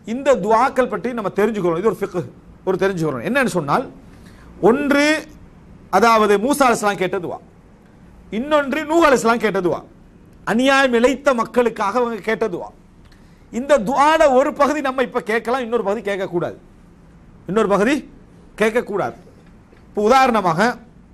இந்த துவாக்கள் பற்றி நம்ம தெரிஞ்சுக்கிறோம் இது ஒரு ஃபிக்கு ஒரு தெரிஞ்சுக்கிறோம் என்னன்னு சொன்னால் ஒன்று அதாவது மூசா அலிஸ்லாம் கேட்ட துவா இன்னொன்று நூஹ் அலிஸ்லாம் கேட்ட துவா அநியாயம் இழைத்த மக்களுக்காக அவங்க கேட்ட துவா இந்த துவாட ஒரு பகுதி நம்ம இப்ப கேட்கலாம் இன்னொரு பகுதி கேட்கக்கூடாது இன்னொரு பகுதி கேட்கக்கூடாது இப்போ உதாரணமாக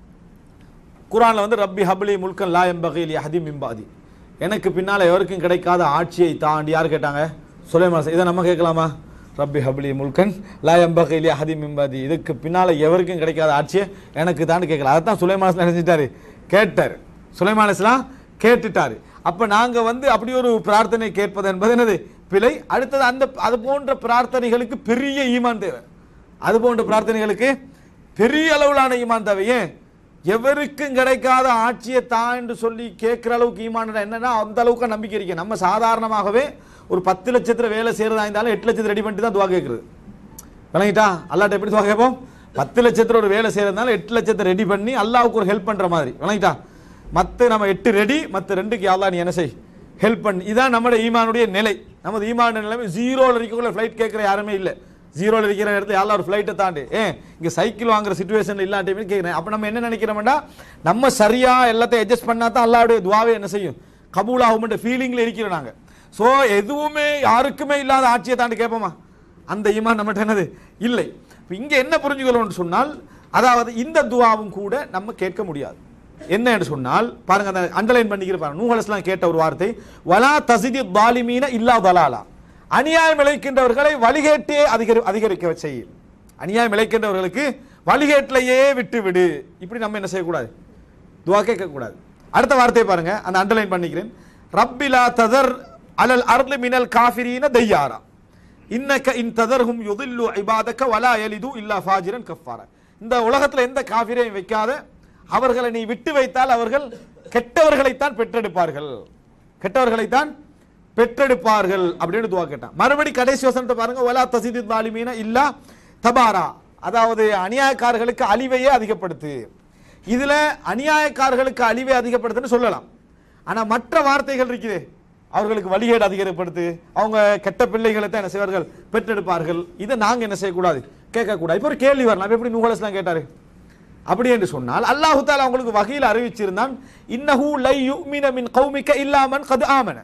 குரான்ல வந்து ரப்பி ஹப்லி முல்கன் லா எம்பகையில் யஹதி மிம்பாதி எனக்கு பின்னால எவருக்கும் கிடைக்காத ஆட்சியை தாண்டி யார் கேட்டாங்க சுலைமான் இதை நம்ம கேட்கலாமா ரப்பி ஹப்லி முல்கன் லா எம்பகையில் யஹதி மிம்பாதி இதுக்கு பின்னால எவருக்கும் கிடைக்காத ஆட்சியை எனக்கு தாண்டி கேட்கல அதைத்தான் சுலைமான் நினைச்சிட்டாரு கேட்டார் சுலைமான் இஸ்லாம் கேட்டுட்டாரு அப்ப நாங்க வந்து அப்படி ஒரு பிரார்த்தனை கேட்பது என்பது என்னது பிழை அடுத்தது அந்த அது போன்ற பிரார்த்தனைகளுக்கு பெரிய ஈமான் தேவை அது போன்ற பிரார்த்தனைகளுக்கு பெரிய அளவிலான ஈமான் தேவை ஏன் எவருக்கும் கிடைக்காத ஆட்சியை தான் என்று சொல்லி கேட்கிற அளவுக்கு ஈமான் என்னன்னா அந்த அளவுக்கு நம்பிக்கை இருக்கு நம்ம சாதாரணமாகவே ஒரு பத்து லட்சத்துல வேலை செய்யறதா இருந்தாலும் எட்டு லட்சத்தை ரெடி பண்ணிட்டு தான் துவா கேட்கறது விளங்கிட்டா அல்லாட்ட எப்படி துவா கேட்போம் பத்து லட்சத்துல ஒரு வேலை செய்யறதுனால எட்டு லட்சத்தை ரெடி பண்ணி அல்லாவுக்கு ஒரு ஹெல்ப் பண்ற மாதிரி விளங்கிட்டா மத்த நம்ம எட்டு ரெடி மத்த ரெண்டுக்கு யாவா நீ என்ன செய் ஹெல்ப் பண்ணி இதான் நம்மளுடைய ஈமானுடைய நிலை நமது ஈமான நிலைமை ஜீரோல இருக்கக்குள்ள ஃப்ளைட் கேட்கிற யாருமே இல்லை ஜீரோல இருக்கிற இடத்துல யாரும் ஒரு ஃப்ளைட்டை தாண்டி ஏன் இங்க சைக்கிள் வாங்குற சுச்சுவேஷன் இல்லாட்டியுமே கேட்கிறேன் அப்ப நம்ம என்ன நினைக்கிறோம்னா நம்ம சரியா எல்லாத்தையும் அட்ஜஸ்ட் பண்ணா தான் அல்லாவுடைய துவாவே என்ன செய்யும் கபூலாகும்ன்ற ஃபீலிங்ல இருக்கிறோம் நாங்க சோ எதுவுமே யாருக்குமே இல்லாத ஆட்சியை தாண்டி கேட்போமா அந்த ஈமான் நம்மகிட்ட என்னது இல்லை இப்ப இங்க என்ன புரிஞ்சுக்கணும்னு சொன்னால் அதாவது இந்த துவாவும் கூட நம்ம கேட்க முடியாது என்ன என்று சொன்னால் பாருங்க அந்த அண்டர்லைன் பண்ணிக்கிற பாருங்க நூஹலஸ்லாம் கேட்ட ஒரு வார்த்தை வலா தசிதி பாலிமீன இல்லா தலாலா அநியாயம் இழைக்கின்றவர்களை வழிகேட்டே அதிகரி அதிகரிக்க செய்யும் அநியாயம் இழைக்கின்றவர்களுக்கு வழிகேட்டிலேயே விட்டு விடு இப்படி நம்ம என்ன செய்யக்கூடாது துவா கேட்கக்கூடாது அடுத்த வார்த்தையை பாருங்க அந்த அண்டர்லைன் பண்ணிக்கிறேன் ரப்பிலா ததர் அலல் அர்லி மினல் காஃபிரீன தையாரா இன்னக்க இன் ததர்ஹும் யுதில்லு இபாதக்க வலா எலிது இல்லா ஃபாஜிரன் கஃபாரா இந்த உலகத்துல எந்த காஃபிரையும் வைக்காத அவர்களை நீ விட்டு வைத்தால் அவர்கள் கெட்டவர்களைத்தான் பெற்றெடுப்பார்கள் கெட்டவர்களைத்தான் பெற்றெடுப்பார்கள் அப்படின்னு துவா கேட்டான் மறுபடி கடைசி வசனத்தை பாருங்க வலா தசிதி தாலிமீன இல்லா தபாரா அதாவது அநியாயக்காரர்களுக்கு அழிவையே அதிகப்படுத்து இதுல அநியாயக்காரர்களுக்கு அழிவை அதிகப்படுத்துன்னு சொல்லலாம் ஆனா மற்ற வார்த்தைகள் இருக்குது அவர்களுக்கு வழிகேடு அதிகப்படுத்து அவங்க கெட்ட பிள்ளைகளை தான் என்ன செய்வார்கள் பெற்றெடுப்பார்கள் இதை நாங்க என்ன செய்யக்கூடாது கேட்கக்கூடாது இப்போ ஒரு கேள்வி வரலாம் எப்படி நூகலஸ்லாம் கேட்டாரு அப்படி என்று சொன்னால் அல்லாஹு தாலா அவங்களுக்கு வகையில் அறிவிச்சிருந்தான் இன்னஹு லை யுமின மின் கௌமிக்க இல்லாமன் கது ஆமன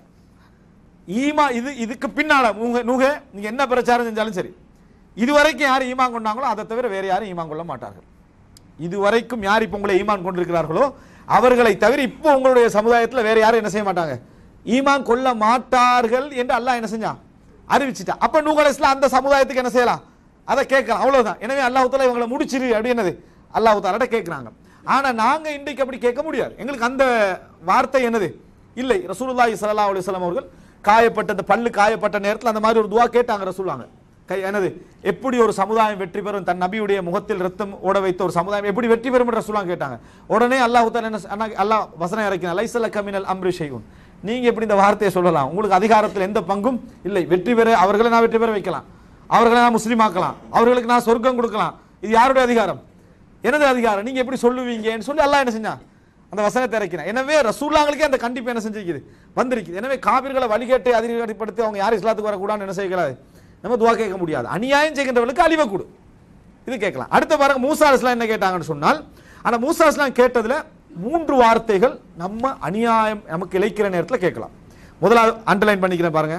ஈமா இது இதுக்கு பின்னால நூக நூக நீங்க என்ன பிரச்சாரம் செஞ்சாலும் சரி இதுவரைக்கும் யார் ஈமான் கொண்டாங்களோ அதை தவிர வேற யாரும் ஈமான் கொள்ள மாட்டார்கள் இதுவரைக்கும் யார் இப்போ உங்களை ஈமான் கொண்டிருக்கிறார்களோ அவர்களை தவிர இப்போ உங்களுடைய சமுதாயத்தில் வேற யாரும் என்ன செய்ய மாட்டாங்க ஈமான் கொள்ள மாட்டார்கள் என்று அல்லாஹ் என்ன செஞ்சான் அறிவிச்சிட்டா அப்ப நூகலஸ்ல அந்த சமுதாயத்துக்கு என்ன செய்யலாம் அதை கேட்கலாம் அவ்வளவுதான் எனவே அல்லாஹ் தாலா இவங்களை முடிச்சிரு அப்படின்னது அல்லாஹ் தாலாட்ட கேட்குறாங்க ஆனா நாங்க இன்றைக்கு அப்படி கேட்க முடியாது எங்களுக்கு அந்த வார்த்தை என்னது இல்லை ரசூலுல்லாஹி ஸல்லல்லாஹு அலைஹி வஸல்லம் அவர்கள் காயப்பட்ட அந்த பல்லு காயப்பட்ட நேரத்தில் அந்த மாதிரி ஒரு துவா கேட்டாங்க ரசூலுல்லாங்க கை என்னது எப்படி ஒரு சமுதாயம் வெற்றி பெறும் தன் நபியுடைய முகத்தில் ரத்தம் ஓட வைத்த ஒரு சமுதாயம் எப்படி வெற்றி பெறும் என்று ரசூலுல்லாஹ் கேட்டாங்க உடனே அல்லாஹ் தாலா என்ன சொன்னா- அல்லாஹ் வசனம் இறக்கினார் லைசல கமினல் அம்ரி ஷைஉன் நீங்க எப்படி இந்த வார்த்தையை சொல்லலாம் உங்களுக்கு அதிகாரத்தில் எந்த பங்கும் இல்லை வெற்றி பெற அவர்களை நான் வெற்றி பெற வைக்கலாம் அவர்களை நான் முஸ்லீம் ஆக்கலாம் அவர்களுக்கு நான் சொர்க்கம் கொடுக்கலாம் இது யாருடைய அதிகாரம் எனது அதிகாரம் நீங்க எப்படி சொல்லுவீங்கன்னு சொல்லி அல்லாஹ் என்ன செஞ்சான் அந்த வசனத்தை இறக்கினான் எனவே ரசூல்லாங்களுக்கே அந்த கண்டிப்பு என்ன செஞ்சிருக்குது வந்திருக்குது எனவே காபிர்களை வழிகேட்டை அதிகப்படுத்தி அவங்க யார் இஸ்லாத்துக்கு வரக்கூடாதுன்னு என்ன செய்யக்கூடாது நம்ம துவா கேட்க முடியாது அநியாயம் செய்கின்றவர்களுக்கு அழிவை கொடு இது கேட்கலாம் அடுத்த பாருங்க மூசா அலிஸ்லாம் என்ன கேட்டாங்கன்னு சொன்னால் ஆனா மூசா அலிஸ்லாம் கேட்டதுல மூன்று வார்த்தைகள் நம்ம அநியாயம் நமக்கு இழைக்கிற நேரத்தில் கேட்கலாம் முதலாவது அண்டர்லைன் பண்ணிக்கிறேன் பாருங்க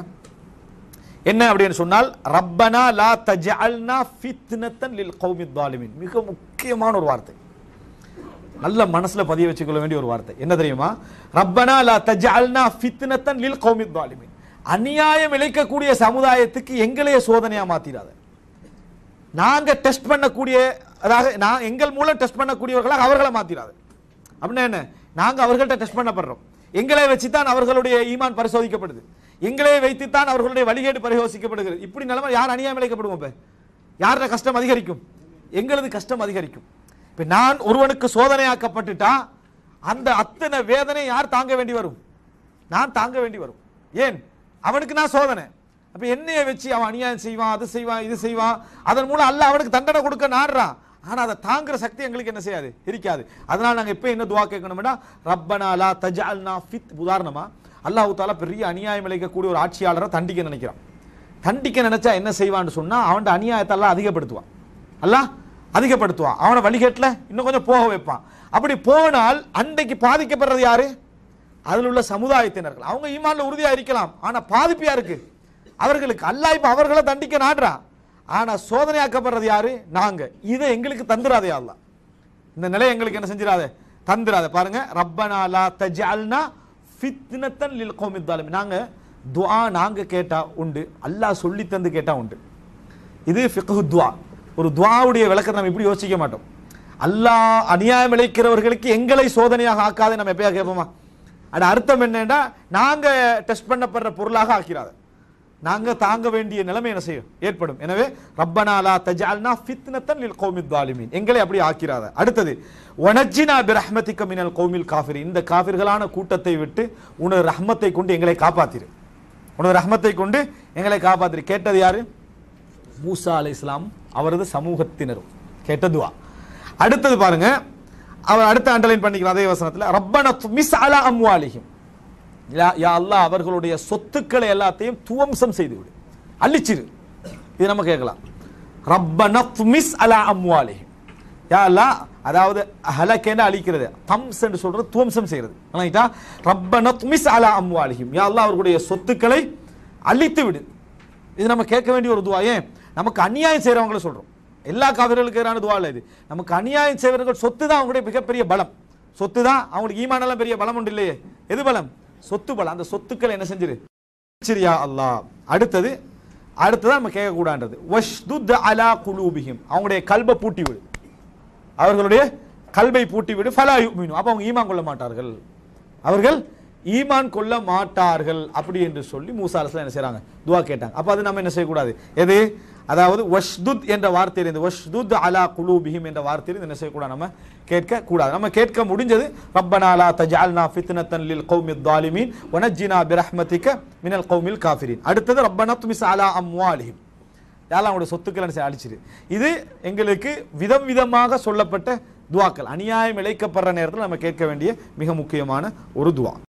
என்ன அப்படின்னு சொன்னால் ரப்பனா லா தஜஅல்னா ஃபித்னத்தன் லில் கௌமி தாலிமின் மிக முக்கியமான ஒரு வார்த்தை நல்ல மனசுல பதிய வச்சுக்கொள்ள வேண்டிய ஒரு வார்த்தை என்ன தெரியுமா ரப்பனா லா தஜஅல்னா ஃபித்னத்தன் லில் கௌமி தாலிமின் அநியாயம் இழைக்கக்கூடிய சமுதாயத்துக்கு எங்களையே சோதனையா மாத்திராத நாங்க டெஸ்ட் பண்ணக்கூடிய அதாவது நான் எங்கள் மூலம் டெஸ்ட் பண்ணக்கூடியவர்களாக அவர்களை மாத்திராது அப்படின்னா என்ன நாங்க அவர்கள்ட்ட டெஸ்ட் பண்ணப்படுறோம் எங்களை வச்சுத்தான் அவர்களுடைய ஈமான் பரிசோதிக்கப்படுது எங்களை வைத்துத்தான் அவர்களுடைய வழிகேடு பரிசோதிக்கப்படுகிறது இப்படி நிலைமை யார் அநியாயம் இழைக்கப்படுவோம் இப்ப யாரோட கஷ்டம் அதிகரிக்கும் எங்களது கஷ்டம் அதிகரிக்கும் இப்ப நான் ஒருவனுக்கு சோதனையாக்கப்பட்டுட்டா அந்த அத்தனை வேதனை யார் தாங்க வேண்டி வரும் நான் தாங்க வேண்டி வரும் ஏன் அவனுக்கு நான் சோதனை அப்ப என்னைய வச்சு அவன் அநியாயம் செய்வான் அது செய்வான் இது செய்வான் அதன் மூலம் அல்லாஹ் அவனுக்கு தண்டனை கொடுக்க நாடுறான் ஆனா அதை தாங்குற சக்தி எங்களுக்கு என்ன செய்யாது இருக்காது அதனால நாங்க இப்ப என்ன துவா கேட்கணும்னா ரப்பனா லா தஜஅல்னா ஃபித் உதாரணமா அல்லாஹ் தாலா பெரிய அநியாயம் இழைக்கக்கூடிய ஒரு ஆட்சியாளரை தண்டிக்க நினைக்கிறான் தண்டிக்க நினைச்சா என்ன செய்வான்னு சொன்னா அவன் அநியாயத்தை எல்லாம் அதிகப்படுத்துவான் அல்லாஹ் அதிகப்படுத்துவான் அவனை வழிகேட்டில் இன்னும் கொஞ்சம் போக வைப்பான் அப்படி போனால் அன்றைக்கு பாதிக்கப்படுறது யாரு அதில் உள்ள சமுதாயத்தினர்கள் அவங்க ஈமான்ல உறுதியா இருக்கலாம் ஆனா பாதிப்பு யாருக்கு அவர்களுக்கு அல்லாஹ் இப்ப அவர்களை தண்டிக்க நாடுறான் ஆனா சோதனையாக்கப்படுறது யாரு நாங்க இதை எங்களுக்கு தந்துராதே அல்லாஹ் இந்த நிலை எங்களுக்கு என்ன செஞ்சிடாத தந்துராத பாருங்க ரப்பனா லா தஜ்அல்னா ஃபித்னத்தன் லில் கௌமித் தாலிமின் நாங்க துஆ நாங்க கேட்டா உண்டு அல்லாஹ் சொல்லி தந்து கேட்டா உண்டு இது ஃபிக்ஹு துஆ ஒரு துஆவுடைய விளக்கத்தை நம்ம இப்படி யோசிக்க மாட்டோம் அல்லாஹ் அநியாயம் இழைக்கிறவர்களுக்கு எங்களை சோதனையாக ஆக்காதே நம்ம எப்பயா கேட்போமா அது அர்த்தம் என்னன்னா நாங்க டெஸ்ட் பண்ணப்படுற பொருளாக ஆக்கிறாத நாங்க தாங்க வேண்டிய நிலைமை என்ன செய்யும் ஏற்படும் எனவே ரப்பனா லா தஜ்அல்னா ஃபித்னத்தன் லில் கௌமித் தாலிமீன் எங்களை அப்படி ஆக்கிறாத அடுத்தது வனஜ்ஜினா பிரஹ்மதிக்க மினல் கௌமில் காஃபிர் இந்த காஃபிர்களான கூட்டத்தை விட்டு உனது ரஹ்மத்தை கொண்டு எங்களை காப்பாத்திரு உனது ரஹ்மத்தை கொண்டு எங்களை காப்பாத்திரு கேட்டது யாரு மூசா அலை இஸ்லாம் அவரது சமூகத்தினரும் கேட்ட துவா அடுத்தது பாருங்க அவர் அடுத்த அண்டர்லைன் பண்ணிக்கலாம் அதே வசனத்துல ரப்பன மிஸ் அலா அம்வாலிஹிம் யா யா அல்லாஹ் அவர்களுடைய சொத்துக்களை எல்லாத்தையும் துவம்சம் செய்து விடு அழிச்சிரு இது நம்ம கேட்கலாம் ரப்பன மிஸ் அலா அம்வாலிஹிம் யா அல்லாஹ் அதாவது ஹலக்கேன அழிக்கிறது தம்ஸ் என்று சொல்றது துவம்சம் செய்கிறது விளங்கிட்டா ரப்பன மிஸ் அலா அம்வாலிஹிம் யா அல்லாஹ் அவர்களுடைய சொத்துக்களை அழித்து விடு இது நம்ம கேட்க வேண்டிய ஒரு துவா ஏன் நமக்கு அநியாயம் செய்றவங்கள சொல்றோம் எல்லா காவிர்களுக்கு எதிரான துவா இல்லை இது நமக்கு அநியாயம் செய்வர்கள் சொத்து தான் அவங்களுடைய மிகப்பெரிய பலம் சொத்து தான் அவங்களுக்கு ஈமானெல்லாம் பெரிய பலம் உண்டு இல்லையே எது பலம் சொத்து பலம் அந்த சொத்துக்களை என்ன செஞ்சிரு சரியா அல்லாஹ் அடுத்தது அடுத்ததான் நம்ம கேட்கக்கூடாது வஷ்துத் அலா குலூபிஹிம் அவங்களுடைய கல்பை பூட்டி விடு அவர்களுடைய கல்வை பூட்டி விடு ஃபலா யுமினு அப்ப அவங்க ஈமான் கொள்ள மாட்டார்கள் அவர்கள் ஈமான் கொள்ள மாட்டார்கள் அப்படி என்று சொல்லி மூசா அலைஹிஸ்ஸலாம் என்ன செய்றாங்க துவா கேட்டாங்க அப்ப அது நம்ம என்ன செய்யக்கூடாது எது அதாவது வஷ்துத் என்ற வார்த்தையில் இந்த வஷ்துத் அலா குலூபிஹிம் என்ற வார்த்தையில் என்ன செய்யக்கூடாது நம்ம கேட்க கூடாது நம்ம கேட்க முடிஞ்சது ரப்பனா லா தஜ்அல்னா ஃபித்னத்தன் லில் கௌமித் தாலிமீன் வனஜ்ஜினா பிரஹ்மதிக மினல் கௌமில் காஃபிரின் அடுத்தது ரப்பனா துமிஸ் அலா அம்வாலிஹிம் யாரெல்லாம் அவங்களுடைய சொத்துக்களை என்ன செய்ய அழிச்சிரு இது எங்களுக்கு விதம் விதமாக சொல்லப்பட்ட துவாக்கள் அநியாயம் இழைக்கப்படுற நேரத்தில் நம்ம கேட்க வேண்டிய மிக முக்கியமான ஒரு துவா